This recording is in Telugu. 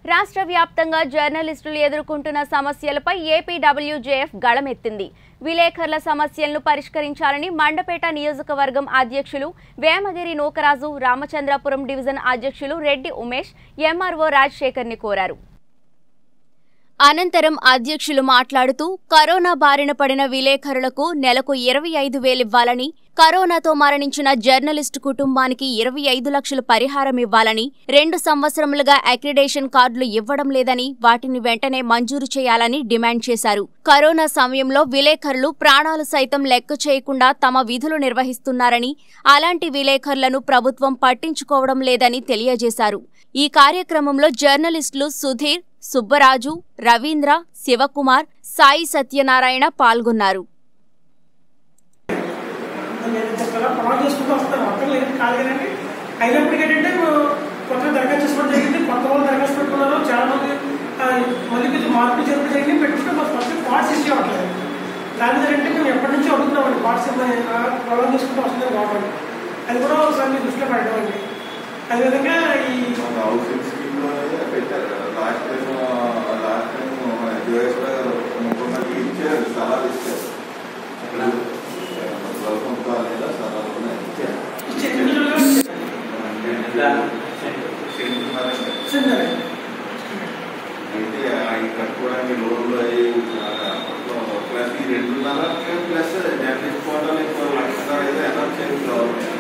రాష్ట్ర వ్యాప్తంగా జర్నలిస్టులు ఎదుర్కొంటున్న సమస్యలపై ఏపీడబ్ల్యూజేఎఫ్ గళమెత్తింది విలేకరుల సమస్యలను పరిష్కరించాలని మండపేట నియోజకవర్గం అధ్యక్షులు వేమగిరి నూకరాజు రామచంద్రాపురం డివిజన్ అధ్యక్షులు రెడ్డి ఉమేష్ ఎంఆర్ఓ రాజశేఖర్ని కోరారు అనంతరం అధ్యక్షులు మాట్లాడుతూ కరోనా బారిన పడిన విలేకరులకు నెలకు ఇరవై ఐదు వేలివ్వాలని కరోనాతో మరణించిన జర్నలిస్టు కుటుంబానికి ఇరవై ఐదు లక్షల పరిహారం ఇవ్వాలని రెండు సంవత్సరములుగా అక్రిడేషన్ కార్డులు ఇవ్వడం లేదని వాటిని వెంటనే మంజూరు చేయాలని డిమాండ్ చేశారు కరోనా సమయంలో విలేకరులు ప్రాణాలు సైతం లెక్క చేయకుండా తమ విధులు నిర్వహిస్తున్నారని అలాంటి విలేకరులను ప్రభుత్వం పట్టించుకోవడం లేదని తెలియజేశారు ఈ కార్యక్రమంలో జర్నలిస్టులు సుధీర్ సుబ్బరాజు రవీంద్ర శివకుమార్ సాయి సత్యనారాయణ పాల్గొన్నారు నేను చెప్పాలా పొలం చేసుకుంటూ వస్తాను మొత్తం లేదు కాదు కదండి అయినప్పటికీ ఏంటంటే కొత్త దరఖాస్తు చేసుకోవడం జరిగింది కొత్త వాళ్ళు దరఖాస్తు పెట్టుకున్నారు చాలా మంది ఆ, మళ్ళీ కొంచెం మార్పులు జరుగుతూ జరిగింది పెట్టుకుంటే మాకు ఫస్ట్ కార్డ్స్ ఇష్యూ అవ్వట్లేదు దాని మీద అంటే మేము ఎప్పటి నుంచో అడుగుతున్నామండి కార్డ్స్ ఇవ్వమని ఆ, పొలం చేసుకుంటూ వస్తుంది గవర్నమెంట్ అది కూడా ఒకసారి మీరు దృష్టిలో పెట్టడం అండి అదేవిధంగా ఈ మన హౌసింగ్ స్కీమ్ లో పెట్టారు కదా లాస్ట్ టైం లాస్ట్ టైం మన జోయస్ గారు ముఖ్యమంత్రి ఇచ్చారు స్థలాలు ఇచ్చారు అక్కడ ప్రభుత్వం కాలేదా స్థలాలు ఉన్నాయి ఇచ్చారు ఇచ్చే ఇండివిజువల్గా ఇచ్చిందండి. అయితే అవి కట్టుకోవడానికి లోన్లు అయ్యి ప్లస్ ఈ రెండున్నర ప్లస్ జర్నలిస్ట్ కోటాలు ఎక్కువ లక్ష అయితే ఎనర్జీ గవర్నమెంట్